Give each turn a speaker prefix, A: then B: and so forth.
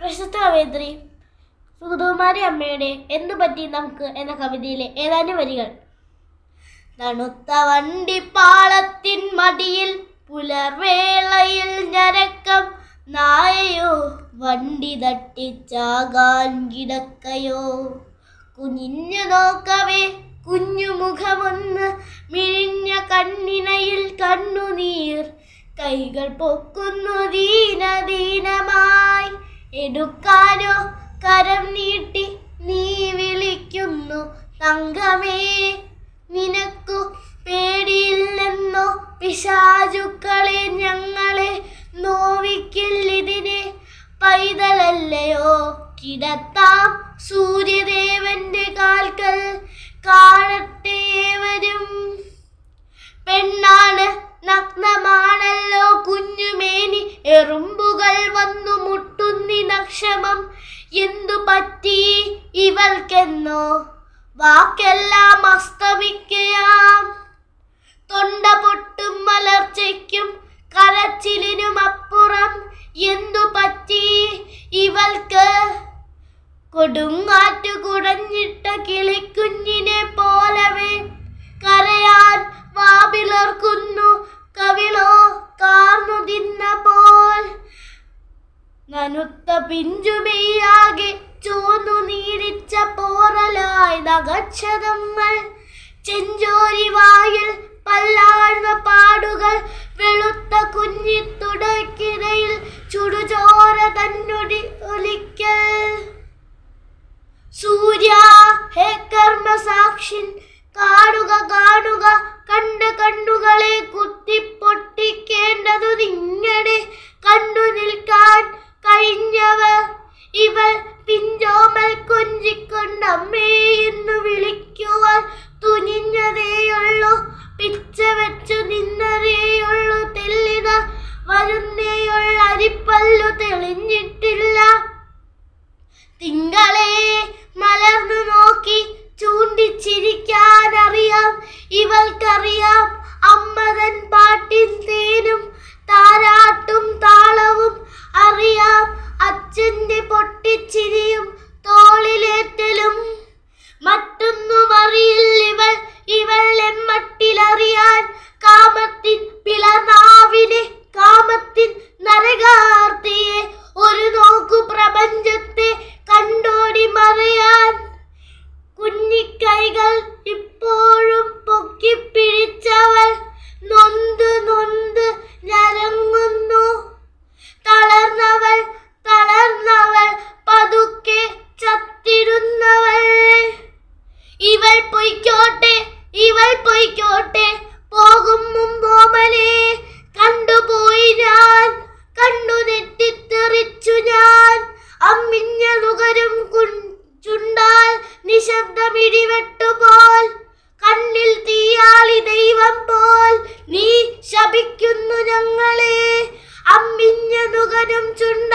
A: പ്രശസ്ത കവയിത്രി സുഗതകുമാരി അമ്മയുടെ എന്തു പറ്റി നമുക്ക് എന്ന കവിതയിലെ ഏതാനും വരികൾ തണുത്ത വണ്ടിപ്പാളത്തിൻ മടിയിൽ പുലർവേളയിൽ ഞരക്കം നായയോ വണ്ടി തട്ടിച്ചാകാൻ കിടക്കയോ കുനിഞ്ഞു നോക്കവേ കുഞ്ഞുമുഖമൊന്ന് മിഴിഞ്ഞ കണ്ണിനയിൽ കണ്ണുനീർ കൈകൾ പൊക്കുന്നു ദീനദീനമായി എടുക്കാനോ കരം നീട്ടി നീ വിളിക്കുന്നു തങ്കമേ നിനക്കു പേടിയില്ലെന്നോ പിശാചുക്കളെ ഞങ്ങളെ നോവിക്കില്ലിതിനെ പൈതലല്ലയോ കിടത്താം സൂര്യദേവന്റെ കാൽക്കൽ കാണട്ടെ ഏവരും പെണ്ണാണ് നഗ്നമാണല്ലോ കുഞ്ഞുമേനി എറുമ്പുകൾ വന്നു മുട്ടുന്നി നക്ഷമം എന്തു പറ്റി ഇവൾക്കെന്നോ വാക്കെല്ലാം അസ്തമിക്കയാം തൊണ്ട പൊട്ടും മലർച്ചയ്ക്കും കരച്ചിലിനും അപ്പുറം എന്തു പറ്റി ഇവൾക്ക് കൊടുങ്ങാറ്റു കുടഞ്ഞിട്ട കിളിക്കുഞ്ഞിനെ പോലവേ കരയാൻ വാപിളർക്കുന്നു കവിളോ കാർന്നു തിന്ന പോൽ നനുത്ത പിഞ്ചുമെയ്യാകെ ചോന്നു നീരിച്ച പോറലായി നഗക്ഷതങ്ങൾ ചെഞ്ചോരി വായിൽ പല്ലാഴ്ന്ന പാടുകൾ വെളുത്ത കുഞ്ഞിത്തുടക്കിടയിൽ ചുടുചോര തന്നൊടി ഒലിക്കൽ സൂര്യ ഹേ കർമ്മസാക്ഷിൻ കാണുക കാണുക കണ്ട കണ്ണുകളെ കുത്തി പൊട്ടിക്കേണ്ടതു നിങ്ങളുടെ കണ്ടു നിൽക്കാൻ കഴിഞ്ഞവർ ഇവൾ പിഞ്ചോമൽ കൊഞ്ചിക്കൊണ്ടമ്മേ എന്ന് വിളിക്കുവാൻ തുനിഞ്ഞതേയുള്ളൂ പിച്ച വെച്ചു നിന്നതേയുള്ളൂ തെല്ലിത വരുന്നേയുള്ള അരിപ്പല്ലു തെളിഞ്ഞിട്ടില്ല തിങ്കളെ മലർന്നു നോക്കി ചൂണ്ടിച്ചിരിക്കാൻ അറിയാം ഇവൾക്കറിയാം അമ്മതൻ പാട്ടിൻ തേനും താരാട്ടും താളവും അറിയാം അച്ഛന്റെ പൊട്ടിച്ചിരിയും തോളിലേറ്റലും മറ്റൊന്നും അറിയില്ലിവൾ ഇവൾ എമ്മട്ടിലറിയാൻ കാമത്തിൻ പിളർനാവിനെ കാമത്തിൻ നരകാർത്തിയെ ഒരു നോക്കു പ്രപഞ്ചത്തെ കണ്ടോടി മറയാൻ കുഞ്ഞിക്കൈകൾ ഇപ്പോഴും പൊക്കിപ്പിടിച്ചവൾ നൊന്ത് നൊന്ത് ഞരങ്ങുന്നു തളർന്നവൾ തളർന്നവൾ പതുക്കെ ചത്തിടുന്നവൾ ഇവൾ പൊയ്ക്കോട്ടെ ഇവൾ പൊയ്ക്കോട്ടെ പോകും മുമ്പോമലെ കണ്ടുപോയി ഞാൻ കണ്ടു നെറ്റിത്തെറിച്ചു ഞാൻ അമ്മിഞ്ഞ നുകരും കുൻ- ചുണ്ടാൽ നിശബ്ദമിടിവെട്ടുപോൽ കണ്ണിൽ തീയാളി ദൈവം പോൽ നീ ശപിക്കുന്നു ഞങ്ങളെ അമ്മിഞ്ഞ നുകരും ചുണ്ട